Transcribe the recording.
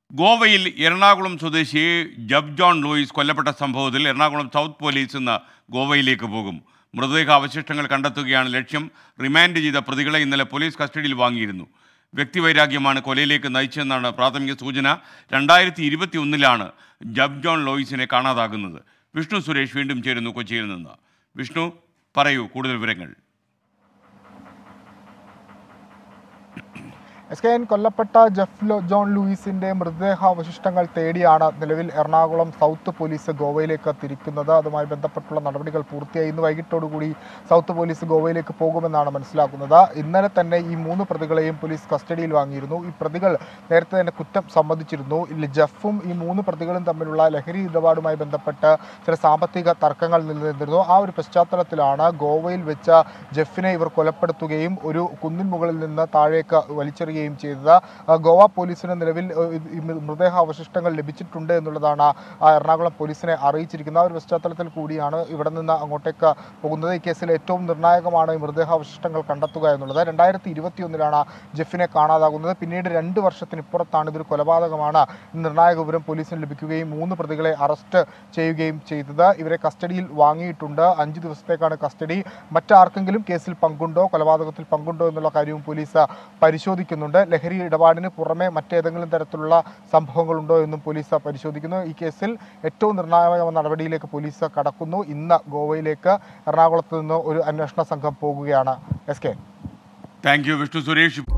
ഗോവയിൽ എറണാകുളം സ്വദേശി ജബ് John Luis കൊല്ലപ്പെട്ട സംഭവത്തിൽ എറണാകുളം സൗത്ത് പോലീസ് ഇന്ന് ഗോവയിലേക്ക് പോകും മൃതദേഹ അവശിഷ്ടങ്ങൾ കണ്ടെത്തുകയാണ് ലക്ഷ്യം റിമാൻഡ് ചെയ്ത പ്രതികളെ ഇന്നലെ പോലീസ് കസ്റ്റഡിയിൽ വാങ്ങിയിരുന്നു വ്യക്തിവൈരാഗ്യമാണ് കൊലയിലേക്ക് നയിച്ചതെന്നാണ് പ്രാഥമിക സൂചന രണ്ടായിരത്തി ഇരുപത്തി ഒന്നിലാണ് ജബ് ജോൺ ലോയിസിനെ കാണാതാകുന്നത് വിഷ്ണു സുരേഷ് വീണ്ടും ചേരുന്നു കൊച്ചിയിൽ നിന്ന് വിഷ്ണു പറയൂ കൂടുതൽ വിവരങ്ങൾ എസ് കെ എൻ കൊല്ലപ്പെട്ട ജെഫ് ലോ- ജോൺ ലൂയിസിന്റെ മൃതദേഹാവശിഷ്ടങ്ങൾ തേടിയാണ് നിലവിൽ എറണാകുളം സൗത്ത് പോലീസ് ഗോവയിലേക്ക് തിരിക്കുന്നത് അതുമായി ബന്ധപ്പെട്ടുള്ള നടപടികൾ പൂർത്തിയായി ഇന്ന് വൈകിട്ടോടുകൂടി സൗത്ത് പോലീസ് ഗോവയിലേക്ക് പോകുമെന്നാണ് മനസ്സിലാക്കുന്നത് ഇന്നലെ തന്നെ ഈ മൂന്ന് പ്രതികളെയും പോലീസ് കസ്റ്റഡിയിൽ വാങ്ങിയിരുന്നു ഈ പ്രതികൾ നേരത്തെ തന്നെ കുറ്റം സമ്മതിച്ചിരുന്നു ഇതിൽ ജഫും ഈ മൂന്ന് പ്രതികളും തമ്മിലുള്ള ലഹരി ഇടപാടുമായി ബന്ധപ്പെട്ട് ചില സാമ്പത്തിക തർക്കങ്ങൾ നിലനിന്നിരുന്നു ആ ഒരു പശ്ചാത്തലത്തിലാണ് ഗോവയിൽ വെച്ച ജെഫിനെ ഇവർ കൊലപ്പെടുത്തുകയും ഒരു കുന്നിൻ മുകളിൽ നിന്ന് താഴേക്ക് വലിച്ചെറിയുകയും ചെയ്തത് ആ, ഗോവ പോലീസിന് നിലവിൽ ഏഹ്, ഇത് ഈ മൃ- മൃതദേഹാവശിഷ്ടങ്ങൾ ലഭിച്ചിട്ടുണ്ട് എന്നുള്ളതാണ് ആ എറണാകുളം പോലീസിനെ അറിയിച്ചിരിക്കുന്നത് ആ ഒരു പശ്ചാത്തലത്തിൽ കൂടിയാണ് ഇവിടെ നിന്ന് അങ്ങോട്ടേക്ക് പോകുന്നത് ഈ കേസിൽ ഏറ്റവും നിർണായകമാണ് ഈ മൃതദേഹാവശിഷ്ടങ്ങൾ കണ്ടെത്തുക എന്നുള്ളത് രണ്ടായിരത്തി ഇരുപത്തിയൊന്നിലാണ് ജെഫിനെ കാണാതാകുന്നത് പിന്നീട് രണ്ട് വർഷത്തിനിപ്പുറത്താണ് ഇതൊരു കൊലപാതകമാണ് നിർണായക വിവരം പോലീസിന് ലഭിക്കുകയും മൂന്ന് പ്രതികളെ അറസ്റ്റ് ചെയ്യുകയും ചെയ്തത് ഇവരെ കസ്റ്റഡിയിൽ വാങ്ങിയിട്ടുണ്ട് അഞ്ച് ദിവസത്തേക്കാണ് കസ്റ്റഡി മറ്റാർക്കെങ്കിലും കേസിൽ പങ്കുണ്ടോ കൊലപാതകത്തിൽ പങ്കുണ്ടോ എന്നുള്ള കാര്യവും പോലീസ് പരിശോധിക്കുന്നുണ്ട് ലഹരി ഇടപാടിന് പുറമെ മറ്റേതെങ്കിലും തരത്തിലുള്ള സംഭവങ്ങളുണ്ടോ എന്നും പോലീസ് പരിശോധിക്കുന്നു ഈ കേസിൽ ഏറ്റവും നിർണായക നടപടിയിലേക്ക് പോലീസ് കടക്കുന്നു ഇന്ന് ഗോവയിലേക്ക് എറണാകുളത്ത് നിന്ന് ഒരു അന്വേഷണ സംഘം പോകുകയാണ് S K thank you Vishnu Suresh